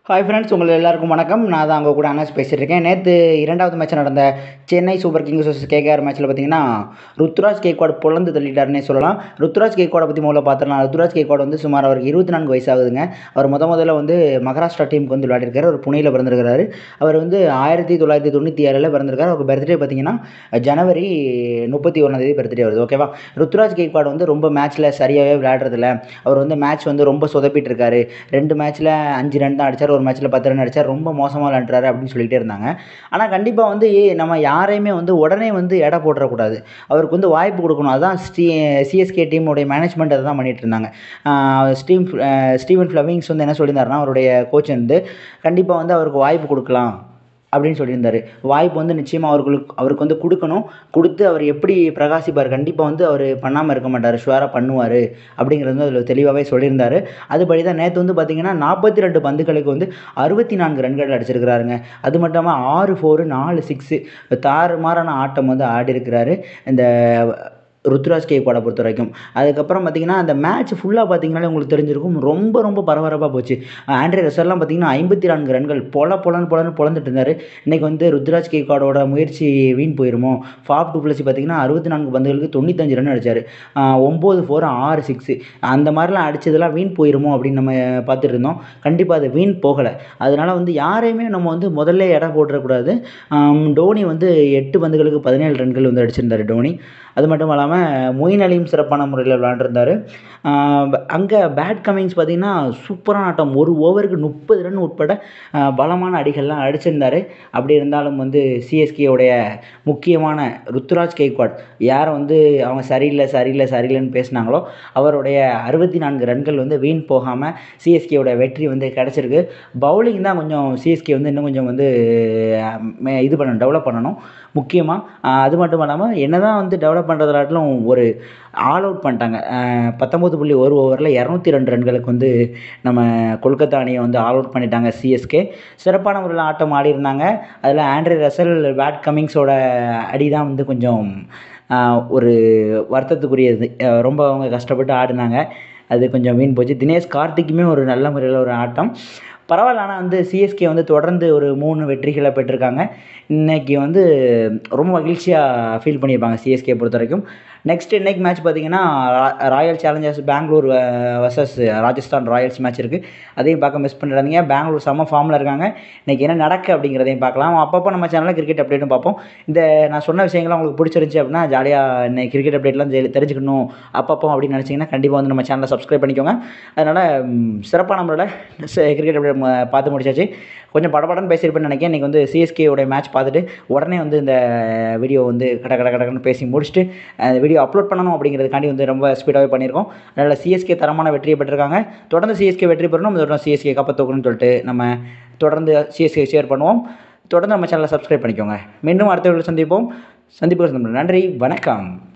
hi friends உங்கள் எல்லாருக்கும் வணக்கம் நான் தான் அவங்க கூட அனஸ் பேசிகிட்டு இருக்கேன் நேற்று இரண்டாவது மேட்ச் நடந்த Chennai super kings vs KKR மேட்ச்சில் பார்த்தீங்கன்னா ருத்ராஜ் கேக்வாட் பொழந்து தள்ளிட்டாருன்னே சொல்லலாம் ருத்ராஜ் கேக்வாடை பற்றி முதல்ல பார்த்துடலாம் ருத்ராஜ் கேக்வாட் வந்து சுமார் அவருக்கு இருபத்தி நான்கு வயசாகுதுங்க அவர் முத முதல்ல வந்து மகாராஷ்டிரா டீமுக்கு வந்து விளையாடிருக்காரு அவர் புனேயில் பிறந்திருக்கிறாரு அவர் வந்து ஆயிரத்தி தொள்ளாயிரத்தி தொண்ணூற்றி ஏழில் பிறந்திருக்காரு அவருக்கு பர்த்டே பார்த்தீங்கன்னா ஜனவரி முப்பத்தி ஒன்றாந்தேதி பர்த்டே வருது ஓகேவா ருத்ராஜ் கேக்வாட் வந்து ரொம்ப மேட்ச்சில் சரியாகவே விளையாடுறதில்ல அவர் வந்து மேட்ச் வந்து ரொம்ப சொதப்பிட்டு இருக்காரு ரெண்டு மேட்ச்சில் அஞ்சு ரன் தான் அடிச்சார் ஒரு மேட்ச்சில் பத்து ரன் அடிச்சார் ரொம்ப மோசமாக விளையாண்டுறாரு அப்படின்னு சொல்லிட்டே இருந்தாங்க ஆனால் கண்டிப்பாக வந்து ஏ- நம்ம யாரையுமே வந்து உடனே வந்து எடை போட்டுறக்கூடாது அவருக்கு வந்து வாய்ப்பு கொடுக்கணும் அதான் ஸ்டீ சிஎஸ்கே டீமுடைய மேனேஜ்மெண்ட் அதை தான் பண்ணிட்டு இருந்தாங்க ஆஹ் ஸ்டீவ் ஆஹ் ஸ்டீவன் ஃப்ளவிங்ஸ் வந்து என்ன சொல்லியிருந்தாருன்னா அவருடைய கோச் வந்து கண்டிப்பாக வந்து அவருக்கு வாய்ப்பு கொடுக்கலாம் அப்படின்னு சொல்லியிருந்தாரு வாய்ப்பு வந்து நிச்சயமாக அவர்களுக்கு அவருக்கு வந்து கொடுக்கணும் கொடுத்து அவர் எப்படி பிரகாசிப்பார் கண்டிப்பாக வந்து அவர் பண்ணாமல் இருக்க மாட்டார் ஷுவராக பண்ணுவார் அப்படிங்கிறது வந்து அதில் தெளிவாகவே சொல்லியிருந்தாரு அதுபடி தான் நேற்று வந்து பார்த்தீங்கன்னா நாற்பத்தி ரெண்டு பந்துகளுக்கு வந்து அறுபத்தி நான்கு ரன்கள் அடிச்சிருக்கிறாருங்க அது மட்டும் இல்லாமல் ஆறு ஃபோரு நாலு சிக்ஸு தாறுமாறான ஆட்டம் வந்து ஆடி இருக்கிறாரு இந்த ருத்ராஜ் கேக்வாடை பொறுத்த வரைக்கும் அதுக்கப்புறம் பார்த்தீங்கன்னா அந்த மேட்ச் ஃபுல்லாக பார்த்தீங்கன்னாலே உங்களுக்கு தெரிஞ்சிருக்கும் ரொம்ப ரொம்ப பரபரப்பாக போச்சு ஆண்ட்ரே ரசல்லாம் பார்த்தீங்கன்னா ஐம்பத்தி நான்கு ரன்கள் பொல பொலன்னு பொலன்னு பொழந்துட்டு இருந்தார் இன்றைக்கி வந்து ருத்ராஜ் கேக்வாடோட முயற்சி வீண் போயிருமோ ஃபாப் டூ ப்ளஸ் பார்த்தீங்கன்னா அறுபத்தி நான்கு பந்துகளுக்கு தொண்ணூத்தஞ்சு ரன் அடிச்சார் ஒம்பது ஃபோர் ஆறு சிக்ஸு அந்த மாதிரிலாம் அடிச்சதெல்லாம் வீண் போயிருமோ அப்படின்னு நம்ம பார்த்துட்டு இருந்தோம் கண்டிப்பாக அது வீண் போகலை அதனால் வந்து யாரையுமே நம்ம வந்து முதல்ல எடை போட்டுறக்கூடாது ஆம், டோனி வந்து எட்டு பந்துகளுக்கு பதினேழு ரன்கள் வந்து அடிச்சிருந்தார் டோனி அது மட்டும் இல்லாமல் மொயின் அலியும் சிறப்பான முறையில் விளாண்டுருந்தார் அங்கே பேட் கமிங்ஸ் பார்த்தீங்கன்னா சூப்பரான ஆட்டம் ஒரு ஓவருக்கு முப்பது ரன் உட்பட ஆஹ், பலமான அடிகள்லாம் அடிச்சிருந்தார் அப்படி இருந்தாலும் வந்து சிஎஸ்கேவுடைய முக்கியமான ருத்துராஜ் கெய்க்வாட் யாரை வந்து அவங்க சரியில்லை சரியில்லை சரியில்லைன்னு பேசினாங்களோ அவருடைய அறுபத்தி நான்கு ரன்கள் வந்து வீண் போகாமல் சிஎஸ்கேவோட வெற்றி வந்து கிடச்சிருக்கு பவுலிங் தான் கொஞ்சம் சிஎஸ்கே வந்து இன்னும் கொஞ்சம் வந்து அஹ், மே- இது பண்ணணும் டெவலப் பண்ணணும் முக்கியமாக அது மட்டும் இல்லாமல் என்ன தான் வந்து டெவலப் பண்ணுறதுலாட்டிலும் ஒரு ஆல் அவுட் பண்ணிட்டாங்க அஹ், பத்தொம்பது புள்ளி ஒரு ஓவரில் இரநூத்தி ரெண்டு ரன்களுக்கு வந்து நம்ம கொல்கத்தா அணியை வந்து ஆல் அவுட் பண்ணிட்டாங்க சிஎஸ்கே சிறப்பான முறையில் ஆட்டம் ஆடி இருந்தாங்க அதில் ஆண்ட்ரே ரசல் பேட் கமிங்ஸோட அடி தான் வந்து கொஞ்சம் ஆஹ், ஒரு வருத்தத்துக்குரியது அஹ், ரொம்ப அவங்க கஷ்டப்பட்டு ஆடினாங்க அது கொஞ்சம் வீண் போச்சு தினேஷ் கார்த்திக்குமே ஒரு நல்ல முறையில் ஒரு ஆட்டம் பரவாயில்ல ஆனால் வந்து சிஎஸ்கே வந்து தொடர்ந்து ஒரு மூணு வெற்றிகளை பெற்றிருக்காங்க இன்னைக்கு வந்து ரொம்ப மகிழ்ச்சியாக ஃபீல் பண்ணியிருப்பாங்க சிஎஸ்கே பொறுத்த வரைக்கும் நெக்ஸ்ட் இன்னைக்கு மேட்ச் பார்த்தீங்கன்னா ரா- royal challengers Bangalore versus Rajasthan royals match இருக்குது அதையும் பார்க்க மிஸ் பண்ணிடாதீங்க பெங்களூர் செம்ம ஃபார்மில் இருக்காங்க இன்னைக்கு என்ன நடக்கு அப்படிங்கிறதையும் பார்க்கலாம் அப்பப்போ நம்ம சேனலில் கிரிக்கெட் அப்டேட்டும் பார்ப்போம் இந்த நான் சொன்ன விஷயங்கள்லாம் உங்களுக்கு பிடிச்சிருந்துச்சி அப்படின்னா ஜாலியாக இன்னைக்கு கிரிக்கெட் அப்டேட்லாம் தெரி- தெரிஞ்சுக்கணும் அப்பப்போ அப்படின்னு நினச்சிங்கன்னா கண்டிப்பாக வந்து நம்ம சேனலை சப்ஸ்கிரைப் பண்ணிக்கோங்க அதனால் சிறப்பான முறையில் கிரிக்கெட் அப்டேட் ம- பார்த்து முடிச்சாச்சு கொஞ்சம் படபடன்னு பேசியிருப்பேன்னு நினைக்கிறேன் இன்றைக்கி வந்து சிஎஸ்கேயோட மேட்ச் பார்த்துட்டு உடனே வந்து இந்த வீடியோ வந்து கட கட கடன்னு பேசி முடிச்சுட்டு அந்த வீடியோ அப்லோட் பண்ணணும் அப்படிங்கிறதுக்காண்டி வந்து ரொம்ப ஸ்பீடாகவே பண்ணியிருக்கோம் அதனால் சிஎஸ்கே தரமான வெற்றியை பெற்றிருக்காங்க தொடர்ந்து சிஎஸ்கே வெற்றி பெறணும் தொடர்ந்து சிஎஸ்கே கப்பை தூக்கணும்னு சொல்லிட்டு நம்ம தொடர்ந்து சிஎஸ்கே ஷேர் பண்ணுவோம் தொடர்ந்து நம்ம சேனலை சப்ஸ்கிரைப் பண்ணிக்கோங்க மீண்டும் அடுத்த வீடியோ சந்திப்போம் சந்திப்பு நன்றி வணக்கம்